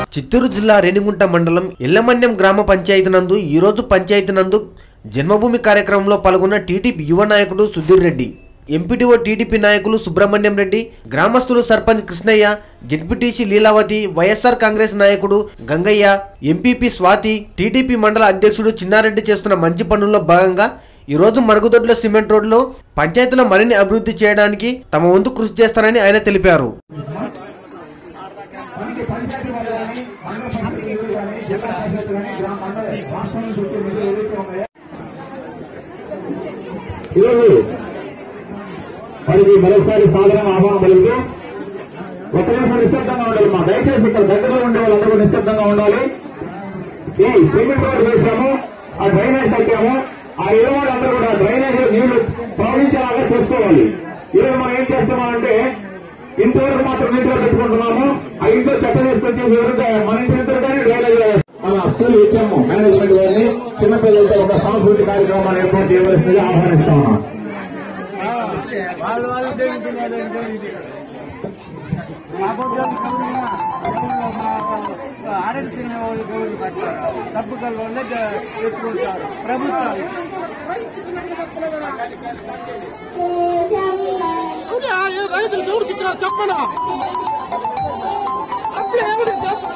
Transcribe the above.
చిత్తూరు జిల్లా రేణిగుంట మండలం ఎల్లమన్యం గ్రామ పంచాయతీ నందు ఈరోజు పంచాయతీ నందు జన్మభూమి కార్యక్రమంలో పాల్గొన్న టీడీపీ యువ నాయకుడు సుధీర్ రెడ్డి ఎంపీటీఓ టీడీపీ నాయకులు సుబ్రహ్మణ్యం రెడ్డి గ్రామస్తులు సర్పంచ్ కృష్ణయ్య జెడ్పీటీసీ లీలావతి వైఎస్ఆర్ కాంగ్రెస్ నాయకుడు గంగయ్య ఎంపీపీ స్వాతి టీడీపీ మండల అధ్యక్షుడు చిన్నారెడ్డి చేస్తున్న మంచి పనుల్లో భాగంగా ఈ రోజు మరుగుదొడ్ల సిమెంట్ రోడ్లో పంచాయతీలో మరిన్ని అభివృద్ధి చేయడానికి తమ వంతు కృషి చేస్తారని ఆయన తెలిపారు ఈరోజు వారికి మరోసారి సాధారణ ఆహ్వానం పలుకుతూ ఒక నిమిషం నిశ్శబ్దంగా ఉండాలి మా దయచేసి ఇక్కడ దగ్గరలో ఉండే వాళ్ళందరూ కూడా నిశ్శబ్దంగా ఉండాలి ఈ సిమెంట్ రోడ్ వేసాము ఆ డ్రైనేజ్ కట్టాము ఆ ఇరవై వాళ్ళందరూ కూడా డ్రైనేజ్ నీళ్లు ప్రవహించేలాగా చూసుకోవాలి ఈరోజు మనం ఏం చేస్తున్నామంటే ఇంతవరకు మాత్రం నీటిలో పెట్టుకుంటున్నాము ఆ ఇంట్లో చెత్త తీసుకొచ్చి ఎవరు మన ఇంటి దగ్గర కానీ డ్రైనేజ్ మన స్కూల్ ఇచ్చాము మేనేజ్మెంట్ గారిని చిన్నపిల్లలతో ఒక సాంస్కృతిక కార్యక్రమాన్ని ఏర్పాటు చేయవలసిందిగా ఆహ్వానిస్తా ఉన్నాం వాళ్ళు వాళ్ళు జరుగుతున్నారు ఆడలు తినే వాళ్ళు గౌరవ పట్టారు డబ్బు కల్లోనే ఎత్తుకుంటారు ప్రభుత్వాలు అవునా ఏ రైతులు ఎవరికి ఇచ్చినారు చెప్పనా అప్పుడే ఎవరు చేస్తారు